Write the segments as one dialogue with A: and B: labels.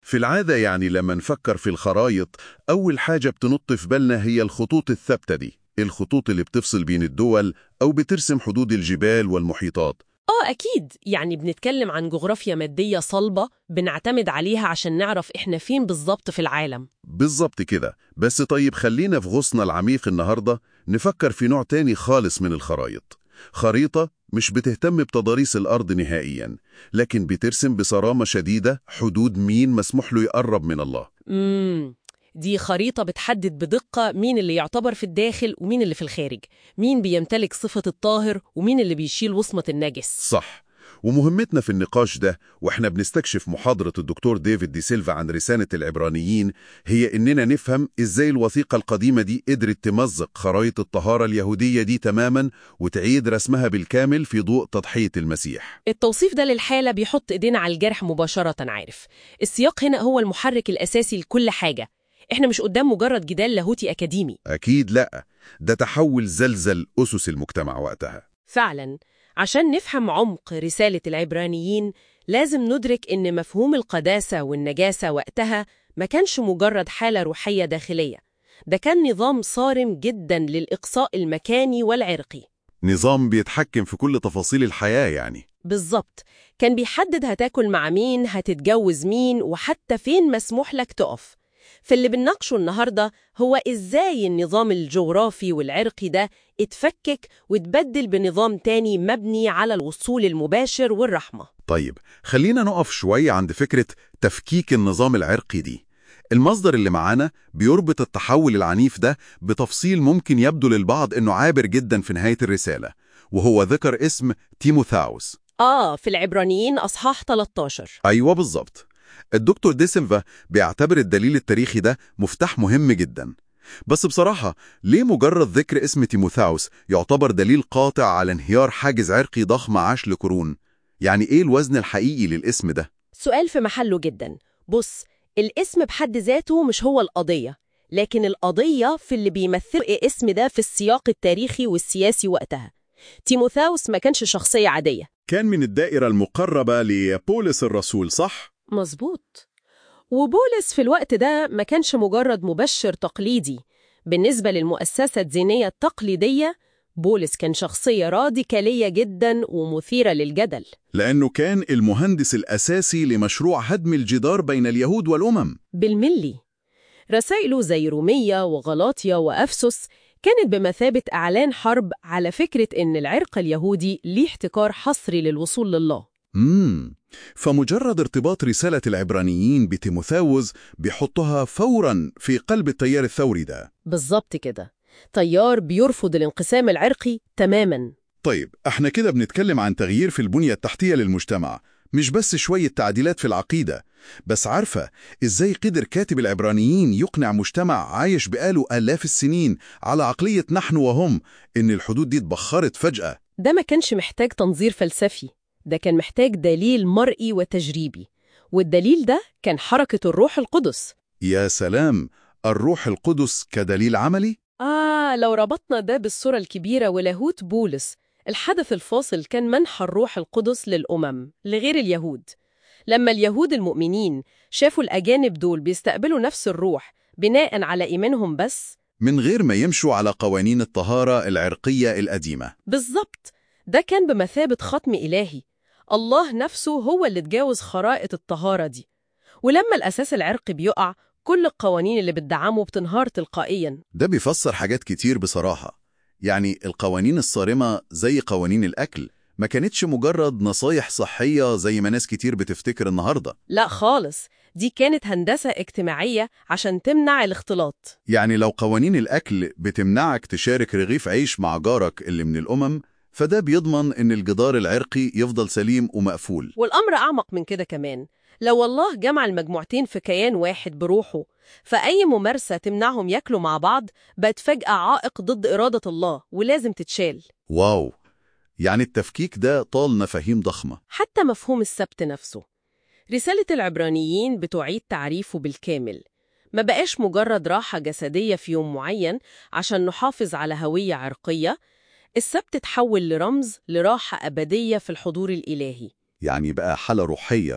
A: في العادة يعني لما نفكر في الخرايط أول حاجة بتنط في بالنا هي الخطوط الثابتة دي الخطوط اللي بتفصل بين الدول أو بترسم حدود الجبال والمحيطات
B: آه أكيد يعني بنتكلم عن جغرافيا مادية صلبة بنعتمد عليها عشان نعرف إحنا فين بالظبط في العالم
A: بالظبط كده بس طيب خلينا في غصنا العميق النهاردة نفكر في نوع تاني خالص من الخرايط خريطة مش بتهتم بتضاريس الأرض نهائيا لكن بترسم بصرامة شديدة حدود مين مسموح له يقرب من الله
B: مم. دي خريطة بتحدد بدقة مين اللي يعتبر في الداخل ومين اللي في الخارج مين بيمتلك صفة الطاهر ومين اللي بيشيل وصمة النجس
A: صح ومهمتنا في النقاش ده واحنا بنستكشف محاضرة الدكتور ديفيد دي سيلفا عن رسالة العبرانيين هي اننا نفهم ازاي الوثيقة القديمة دي قدرت تمزق خرايط الطهارة اليهودية دي تماما وتعيد رسمها بالكامل في ضوء تضحية المسيح
B: التوصيف ده للحالة بيحط إيدينا على الجرح مباشرة عارف السياق هنا هو المحرك الأساسي لكل حاجة إحنا مش قدام مجرد جدال لاهوتي أكاديمي
A: اكيد لا ده تحول زلزل اسس المجتمع وقتها
B: فعلا عشان نفهم عمق رسالة العبرانيين لازم ندرك إن مفهوم القداسة والنجاسة وقتها ما كانش مجرد حالة روحية داخلية ده كان نظام صارم جدا للإقصاء المكاني والعرقي
A: نظام بيتحكم في كل تفاصيل الحياة يعني
B: بالظبط كان بيحدد هتاكل مع مين هتتجوز مين وحتى فين مسموح لك تقف فاللي بنناقشه النهاردة هو إزاي النظام الجغرافي والعرقي ده اتفكك واتبدل بنظام تاني مبني على الوصول المباشر والرحمة
A: طيب خلينا نقف شوية عند فكرة تفكيك النظام العرقي دي المصدر اللي معانا بيربط التحول العنيف ده بتفصيل ممكن يبدو للبعض انه عابر جدا في نهاية الرسالة وهو ذكر اسم تيموثاوس
B: آه في العبرانيين أصحاح 13
A: أيوة بالظبط الدكتور دي سيلفا بيعتبر الدليل التاريخي ده مفتاح مهم جدا بس بصراحة ليه مجرد ذكر اسم تيموثاوس يعتبر دليل قاطع على انهيار حاجز عرقي ضخم عاش لقرون؟ يعني ايه الوزن الحقيقي للاسم ده؟
B: سؤال في محله جدا بص الاسم بحد ذاته مش هو القضية لكن القضية في اللي بيمثل الاسم ده في السياق التاريخي والسياسي وقتها تيموثاوس ما كانش شخصية عادية
A: كان من الدائرة المقربة لبولس الرسول صح؟
B: مظبوط وبولس في الوقت ده ما كانش مجرد مبشر تقليدي بالنسبة للمؤسسة الدينية التقليدية بولس كان شخصية راديكالية جدا ومثيرة للجدل
A: لأنه كان المهندس الأساسي لمشروع هدم الجدار بين اليهود والأمم
B: بالملي رسائله زي رومية وغلاطيا وأفسس كانت بمثابة إعلان حرب على فكرة إن العرق اليهودي ليه احتكار حصري للوصول لله
A: مم. فمجرد ارتباط رسالة العبرانيين بتيموثاوس بيحطها فورا في قلب التيار الثوري ده
B: بالظبط كده تيار بيرفض الانقسام العرقي تماما
A: طيب احنا كده بنتكلم عن تغيير في البنية التحتية للمجتمع مش بس شوية تعديلات في العقيدة بس عارفة ازاي قدر كاتب العبرانيين يقنع مجتمع عايش بقاله آلاف السنين على عقلية نحن وهم ان الحدود دي اتبخرت فجأة
B: ده ما كانش محتاج تنظير فلسفي ده كان محتاج دليل مرئي وتجريبي والدليل ده كان حركة الروح القدس
A: يا سلام الروح القدس كدليل عملي؟
B: آه لو ربطنا ده بالصورة الكبيرة ولاهوت بولس الحدث الفاصل كان منح الروح القدس للأمم لغير اليهود لما اليهود المؤمنين شافوا الأجانب دول بيستقبلوا نفس الروح بناء على إيمانهم بس
A: من غير ما يمشوا على قوانين الطهارة العرقية القديمة
B: بالظبط ده كان بمثابة ختم إلهي الله نفسه هو اللي تجاوز خرائط الطهارة دي ولما الأساس العرقي بيقع كل القوانين اللي بتدعمه بتنهار تلقائيا
A: ده بيفسر حاجات كتير بصراحة يعني القوانين الصارمة زي قوانين الأكل ما كانتش مجرد نصايح صحية زي ما ناس كتير بتفتكر النهاردة
B: لا خالص دي كانت هندسة اجتماعية عشان تمنع الاختلاط
A: يعني لو قوانين الأكل بتمنعك تشارك رغيف عيش مع جارك اللي من الأمم فده بيضمن إن الجدار العرقي يفضل سليم ومقفول
B: والأمر أعمق من كده كمان لو الله جمع المجموعتين في كيان واحد بروحه فأي ممارسة تمنعهم ياكلوا مع بعض بقت فجأة عائق ضد إرادة الله ولازم تتشال
A: واو يعني التفكيك ده طال مفاهيم ضخمة
B: حتى مفهوم السبت نفسه رسالة العبرانيين بتعيد تعريفه بالكامل ما بقاش مجرد راحة جسدية في يوم معين عشان نحافظ على هوية عرقية السبت تحول لرمز لراحة أبدية في الحضور الإلهي
A: يعني بقى حالة روحية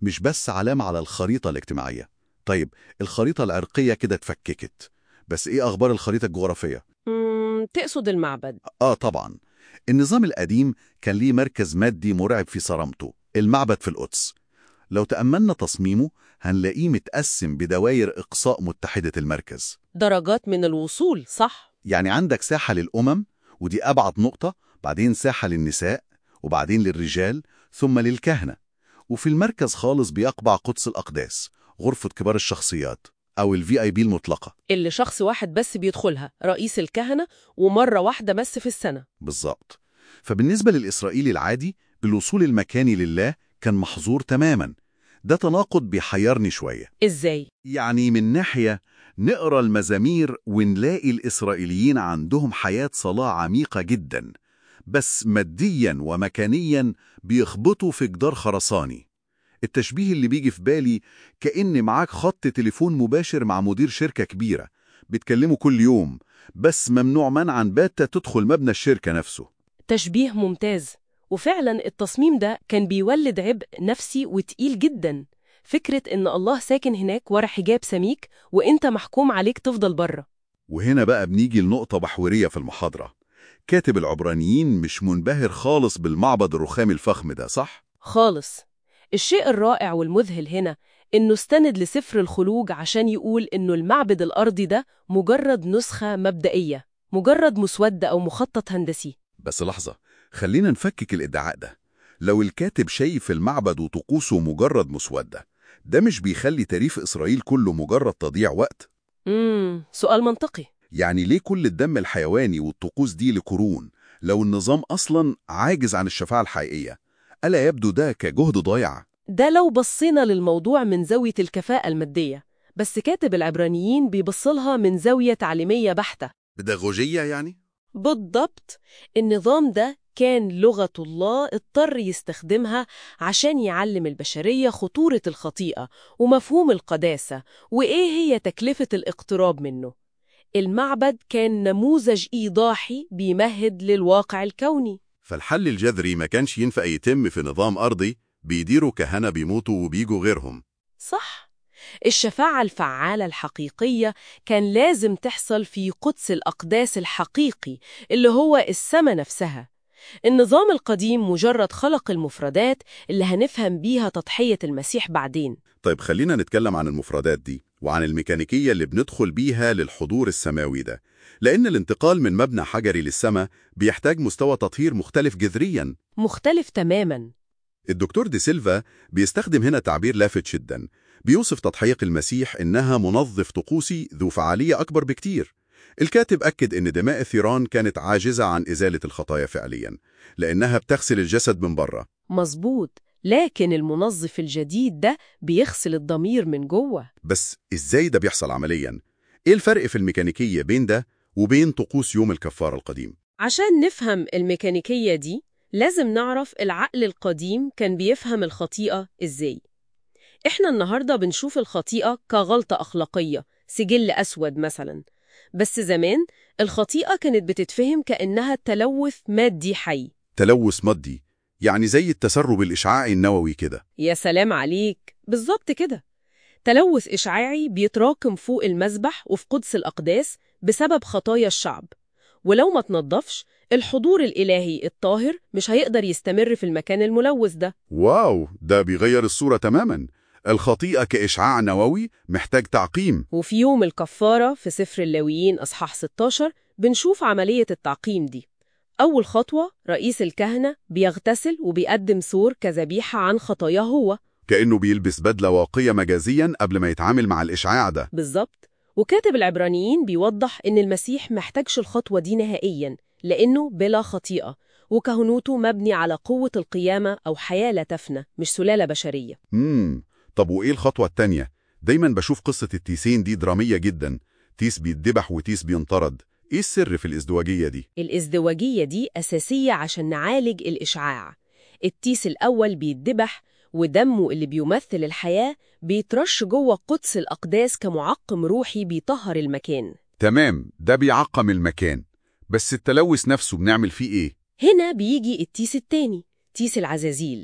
C: مش بس علامة على الخريطة الاجتماعية طيب الخريطة العرقية كده اتفككت بس إيه أخبار الخريطة الجغرافية؟
B: مم، تقصد المعبد
C: آه طبعا النظام القديم كان ليه مركز مادي مرعب في صرامته المعبد في القدس لو تأملنا تصميمه هنلاقيه متقسم بدوائر إقصاء متحدة المركز
B: درجات من الوصول صح
C: يعني عندك ساحة للأمم ودي أبعد نقطة بعدين ساحة للنساء وبعدين للرجال ثم للكهنة وفي المركز خالص بيقبع قدس الأقداس غرفة كبار الشخصيات أو الفي اي بي المطلقة
B: اللي شخص واحد بس بيدخلها رئيس الكهنة ومرة واحدة بس في السنة
C: بالظبط فبالنسبة للإسرائيلي العادي الوصول المكاني لله كان محظور تماما ده تناقض بيحيرني شوية
B: إزاي؟
C: يعني من ناحية نقرأ المزامير ونلاقي الإسرائيليين عندهم حياة صلاة عميقة جدا بس ماديا ومكانيا بيخبطوا في جدار خرساني التشبيه اللي بيجي في بالي كأن معاك خط تليفون مباشر مع مدير شركة كبيرة بتكلمه كل يوم بس ممنوع منعا باتة تدخل مبنى الشركة نفسه
B: تشبيه ممتاز وفعلا التصميم ده كان بيولد عبء نفسي وتقيل جدا فكرة إن الله ساكن هناك ورا حجاب سميك وإنت محكوم عليك تفضل بره
C: وهنا بقى بنيجي لنقطة محورية في المحاضرة كاتب العبرانيين مش منبهر خالص بالمعبد الرخامي الفخم ده صح؟
B: خالص الشيء الرائع والمذهل هنا إنه استند لسفر الخلوج عشان يقول إنه المعبد الأرضي ده مجرد نسخة مبدئية مجرد مسودة أو مخطط هندسي
C: بس لحظة خلينا نفكك الادعاء ده لو الكاتب شايف المعبد وطقوسه مجرد مسودة ده مش بيخلي تاريخ إسرائيل كله مجرد تضييع وقت
B: امم سؤال منطقي
C: يعني ليه كل الدم الحيواني والطقوس دي لقرون لو النظام أصلا عاجز عن الشفاعة الحقيقية ألا يبدو ده كجهد ضايع
B: ده لو بصينا للموضوع من زاوية الكفاءة المادية بس كاتب العبرانيين بيبصلها من زاوية تعليمية بحتة
C: بداغوجية يعني؟
B: بالضبط النظام ده كان لغة الله اضطر يستخدمها عشان يعلم البشرية خطورة الخطيئة ومفهوم القداسة وإيه هي تكلفة الاقتراب منه المعبد كان نموذج إيضاحي بيمهد للواقع الكوني
C: فالحل الجذري ما كانش ينفع يتم في نظام أرضي بيديروا كهنة بيموتوا وبيجوا غيرهم
B: صح الشفاعة الفعالة الحقيقية كان لازم تحصل في قدس الأقداس الحقيقي اللي هو السماء نفسها النظام القديم مجرد خلق المفردات اللي هنفهم بيها تضحية المسيح بعدين
C: طيب خلينا نتكلم عن المفردات دي وعن الميكانيكية اللي بندخل بيها للحضور السماوي ده لأن الانتقال من مبنى حجري للسماء بيحتاج مستوى تطهير مختلف جذريا
B: مختلف تماماً
C: الدكتور دي سيلفا بيستخدم هنا تعبير لافت جدا بيوصف تضحية المسيح إنها منظف طقوسي ذو فعالية أكبر بكتير الكاتب أكد إن دماء الثيران كانت عاجزة عن إزالة الخطايا فعليا لأنها بتغسل الجسد من بره
B: مظبوط لكن المنظف الجديد ده بيغسل الضمير من جوه
C: بس إزاي ده بيحصل عمليا؟ إيه الفرق في الميكانيكية بين ده وبين طقوس يوم الكفارة القديم؟
B: عشان نفهم الميكانيكية دي لازم نعرف العقل القديم كان بيفهم الخطيئة إزاي إحنا النهاردة بنشوف الخطيئة كغلطة أخلاقية سجل أسود مثلا بس زمان الخطيئة كانت بتتفهم كأنها تلوث مادي حي
C: تلوث مادي يعني زي التسرب الإشعاعي النووي كده
B: يا سلام عليك بالظبط كده تلوث إشعاعي بيتراكم فوق المذبح وفي قدس الأقداس بسبب خطايا الشعب ولو ما تنضفش الحضور الإلهي الطاهر مش هيقدر يستمر في المكان الملوث ده
C: واو ده بيغير الصورة تماما الخطيئة كإشعاع نووي محتاج تعقيم
B: وفي يوم الكفارة في سفر اللاويين أصحاح 16 بنشوف عملية التعقيم دي أول خطوة رئيس الكهنة بيغتسل وبيقدم سور كذبيحة عن خطاياه هو
C: كأنه بيلبس بدلة واقية مجازيا قبل ما يتعامل مع الإشعاع ده
B: بالظبط وكاتب العبرانيين بيوضح إن المسيح محتاجش الخطوة دي نهائياً لأنه بلا خطيئة وكهنوته مبني على قوة القيامة أو حياة لا تفنى مش سلالة بشرية
C: مم. طب وإيه الخطوة التانية؟ دايما بشوف قصة التيسين دي درامية جدا تيس بيتذبح وتيس بينطرد إيه السر في الإزدواجية دي؟
B: الازدواجية دي أساسية عشان نعالج الإشعاع التيس الأول بيتذبح ودمه اللي بيمثل الحياة بيترش جوه قدس الأقداس كمعقم روحي بيطهر المكان
C: تمام ده بيعقم المكان بس التلوث نفسه بنعمل فيه إيه؟
B: هنا بيجي التيس التاني تيس العزازيل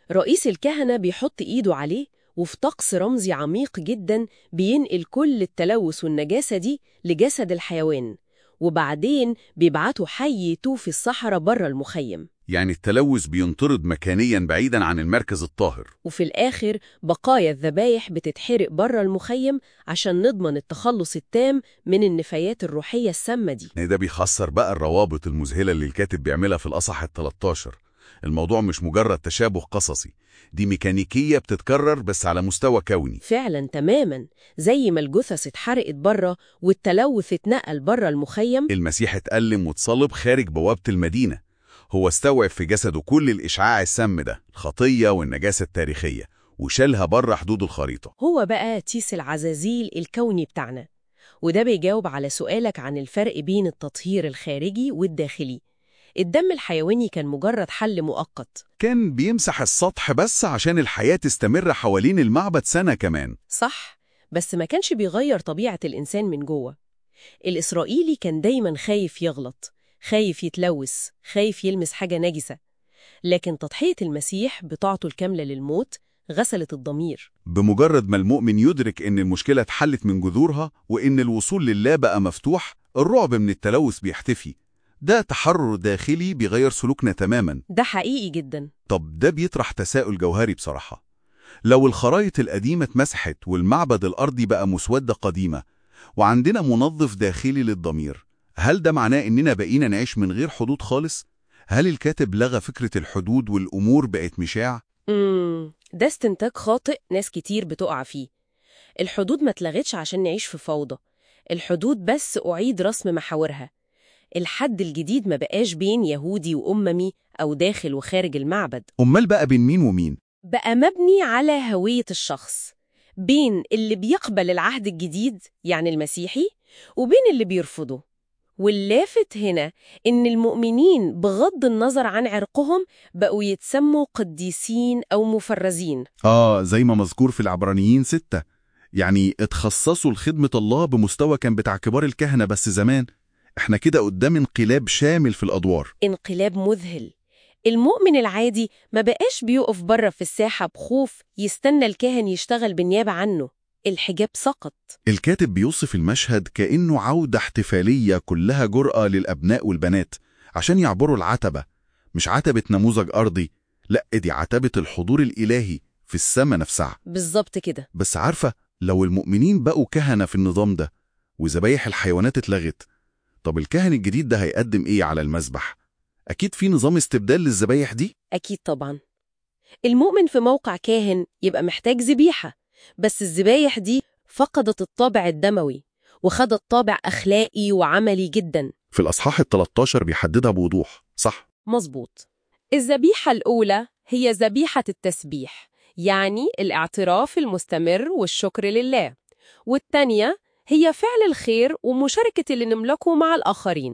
B: رئيس الكهنة بيحط إيده عليه وفي طقس رمزي عميق جدا بينقل كل التلوث والنجاسة دي لجسد الحيوان وبعدين بيبعتوا حي يطوف في الصحراء بره المخيم
C: يعني التلوث بينطرد مكانيا بعيدا عن المركز الطاهر
B: وفي الآخر بقايا الذبايح بتتحرق بره المخيم عشان نضمن التخلص التام من النفايات الروحية السامة دي
C: يعني ده بيخسر بقى الروابط المذهلة اللي الكاتب بيعملها في الأصح ال13 الموضوع مش مجرد تشابه قصصي دي ميكانيكية بتتكرر بس على مستوى كوني
B: فعلا تماما زي ما الجثث اتحرقت بره والتلوث اتنقل بره المخيم
C: المسيح اتألم واتصلب خارج بوابة المدينة هو استوعب في جسده كل الإشعاع السام ده الخطية والنجاسة التاريخية وشالها بره حدود الخريطة
B: هو بقى تيس العزازيل الكوني بتاعنا وده بيجاوب على سؤالك عن الفرق بين التطهير الخارجي والداخلي الدم الحيواني كان مجرد حل مؤقت
C: كان بيمسح السطح بس عشان الحياة تستمر حوالين المعبد سنة كمان
B: صح بس ما كانش بيغير طبيعة الإنسان من جوه الإسرائيلي كان دايما خايف يغلط خايف يتلوث خايف يلمس حاجة نجسة لكن تضحية المسيح بطاعته الكاملة للموت غسلت الضمير
C: بمجرد ما المؤمن يدرك إن المشكلة اتحلت من جذورها وإن الوصول لله بقى مفتوح الرعب من التلوث بيختفي ده تحرر داخلي بيغير سلوكنا تماما
B: ده حقيقي جدا
C: طب ده بيطرح تساؤل جوهري بصراحة لو الخرايط القديمة اتمسحت والمعبد الأرضي بقى مسودة قديمة وعندنا منظف داخلي للضمير هل ده معناه إننا بقينا نعيش من غير حدود خالص؟ هل الكاتب لغى فكرة الحدود والأمور بقت مشاع؟
B: امم ده استنتاج خاطئ ناس كتير بتقع فيه الحدود ما اتلغتش عشان نعيش في فوضى الحدود بس أعيد رسم محاورها الحد الجديد ما بقاش بين يهودي وأممي أو داخل وخارج المعبد
C: أمال بقى بين مين ومين؟
B: بقى مبني على هوية الشخص بين اللي بيقبل العهد الجديد يعني المسيحي وبين اللي بيرفضه واللافت هنا إن المؤمنين بغض النظر عن عرقهم بقوا يتسموا قديسين أو مفرزين
C: آه زي ما مذكور في العبرانيين ستة يعني اتخصصوا لخدمة الله بمستوى كان بتاع كبار الكهنة بس زمان احنا كده قدام انقلاب شامل في الأدوار
B: انقلاب مذهل المؤمن العادي ما بقاش بيقف بره في الساحة بخوف يستنى الكاهن يشتغل بالنيابة عنه الحجاب سقط
C: الكاتب بيوصف المشهد كأنه عودة احتفالية كلها جرأة للأبناء والبنات عشان يعبروا العتبة مش عتبة نموذج أرضي لا دي عتبة الحضور الإلهي في السماء نفسها
B: بالظبط كده
C: بس عارفة لو المؤمنين بقوا كهنة في النظام ده وذبايح الحيوانات اتلغت طب الكاهن الجديد ده هيقدم ايه على المذبح؟ أكيد في نظام استبدال للذبايح دي؟
B: أكيد طبعا المؤمن في موقع كاهن يبقى محتاج ذبيحة بس الذبايح دي فقدت الطابع الدموي وخدت طابع أخلاقي وعملي جدا
C: في الأصحاح ال13 بيحددها بوضوح صح؟
B: مظبوط الذبيحة الأولى هي ذبيحة التسبيح يعني الاعتراف المستمر والشكر لله والتانية هي فعل الخير ومشاركة اللي نملكه مع الآخرين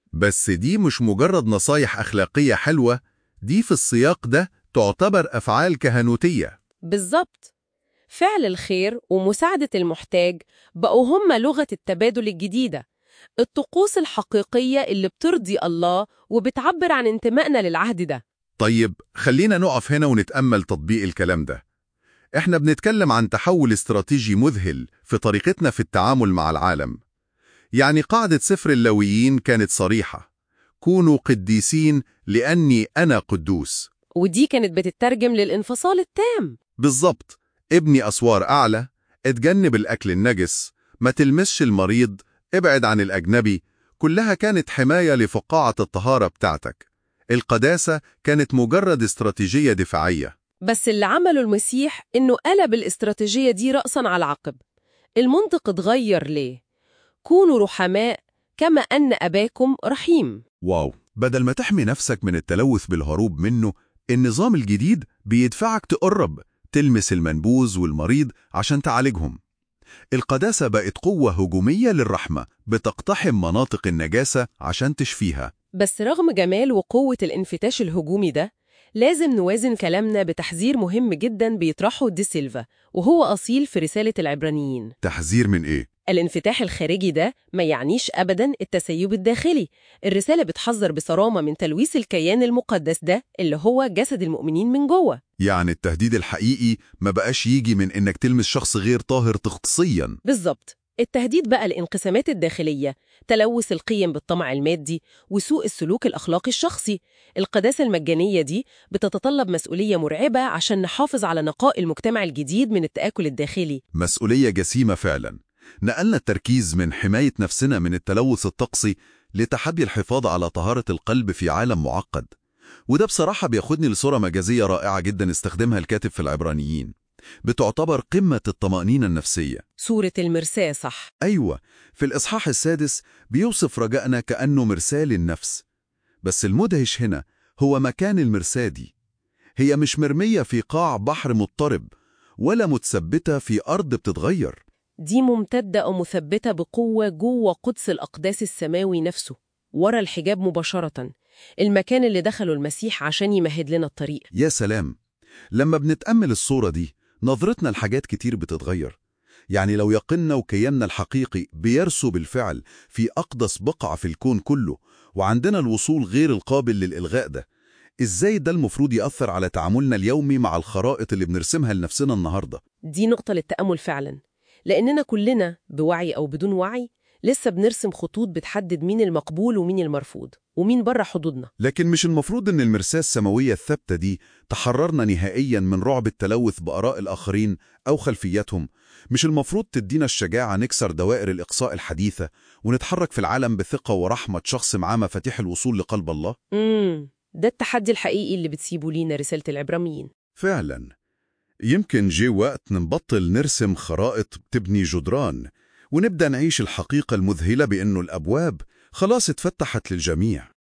A: بس دي مش مجرد نصايح أخلاقية حلوة دي في السياق ده تعتبر أفعال كهنوتية
B: بالظبط فعل الخير ومساعدة المحتاج بقوا هم لغة التبادل الجديدة الطقوس الحقيقية اللي بترضي الله وبتعبر عن انتمائنا للعهد ده
A: طيب خلينا نقف هنا ونتأمل تطبيق الكلام ده احنا بنتكلم عن تحول استراتيجي مذهل في طريقتنا في التعامل مع العالم يعني قاعدة سفر اللويين كانت صريحة كونوا قديسين لأني أنا قدوس
B: ودي كانت بتترجم للانفصال التام
A: بالظبط ابني أسوار أعلى اتجنب الأكل النجس ما تلمسش المريض ابعد عن الأجنبي كلها كانت حماية لفقاعة الطهارة بتاعتك القداسة كانت مجرد استراتيجية دفاعية
B: بس اللي عمله المسيح إنه قلب الاستراتيجية دي رأسا على عقب المنطق اتغير ليه؟ كونوا رحماء كما أن أباكم رحيم
A: واو بدل ما تحمي نفسك من التلوث بالهروب منه النظام الجديد بيدفعك تقرب تلمس المنبوذ والمريض عشان تعالجهم القداسة بقت قوة هجومية للرحمة بتقتحم مناطق النجاسة عشان تشفيها
B: بس رغم جمال وقوة الانفتاش الهجومي ده لازم نوازن كلامنا بتحذير مهم جدا بيطرحه دي سيلفا وهو أصيل في رسالة العبرانيين
A: تحذير من إيه؟
B: الانفتاح الخارجي ده ما يعنيش أبدا التسيب الداخلي الرسالة بتحذر بصرامة من تلويث الكيان المقدس ده اللي هو جسد المؤمنين من جوه
A: يعني التهديد الحقيقي ما بقاش يجي من إنك تلمس شخص غير طاهر تخصيا
B: بالظبط التهديد بقى الانقسامات الداخلية تلوث القيم بالطمع المادي وسوء السلوك الأخلاقي الشخصي القداسة المجانية دي بتتطلب مسؤولية مرعبة عشان نحافظ على نقاء المجتمع الجديد من التآكل الداخلي
A: مسؤولية جسيمة فعلا نقلنا التركيز من حماية نفسنا من التلوث الطقسي لتحدي الحفاظ على طهارة القلب في عالم معقد وده بصراحة بياخدني لصورة مجازية رائعة جدا استخدمها الكاتب في العبرانيين بتعتبر قمة الطمأنينة النفسية
B: صورة المرساة صح
A: أيوة في الإصحاح السادس بيوصف رجائنا كأنه مرساة للنفس بس المدهش هنا هو مكان المرساة دي هي مش مرمية في قاع بحر مضطرب ولا متثبتة في أرض بتتغير
B: دي ممتدة أو مثبتة بقوة جوه قدس الأقداس السماوي نفسه ورا الحجاب مباشرة المكان اللي دخله المسيح عشان يمهد لنا الطريق
A: يا سلام لما بنتأمل الصورة دي نظرتنا لحاجات كتير بتتغير يعني لو يقنا وكياننا الحقيقي بيرسو بالفعل في أقدس بقعة في الكون كله وعندنا الوصول غير القابل للإلغاء ده إزاي ده المفروض يأثر على تعاملنا اليومي مع الخرائط اللي بنرسمها لنفسنا النهاردة
B: دي نقطة للتأمل فعلا لأننا كلنا بوعي أو بدون وعي لسه بنرسم خطوط بتحدد مين المقبول ومين المرفوض ومين بره حدودنا
A: لكن مش المفروض إن المرساة السماوية الثابتة دي تحررنا نهائيا من رعب التلوث بآراء الآخرين أو خلفياتهم مش المفروض تدينا الشجاعة نكسر دوائر الإقصاء الحديثة ونتحرك في العالم بثقة ورحمة شخص معاه مفاتيح الوصول لقلب الله
B: امم ده التحدي الحقيقي اللي بتسيبه لينا رسالة العبرانيين
A: فعلا يمكن جه وقت نبطل نرسم خرائط بتبني جدران ونبدأ نعيش الحقيقة المذهلة بأنه الأبواب خلاص اتفتحت للجميع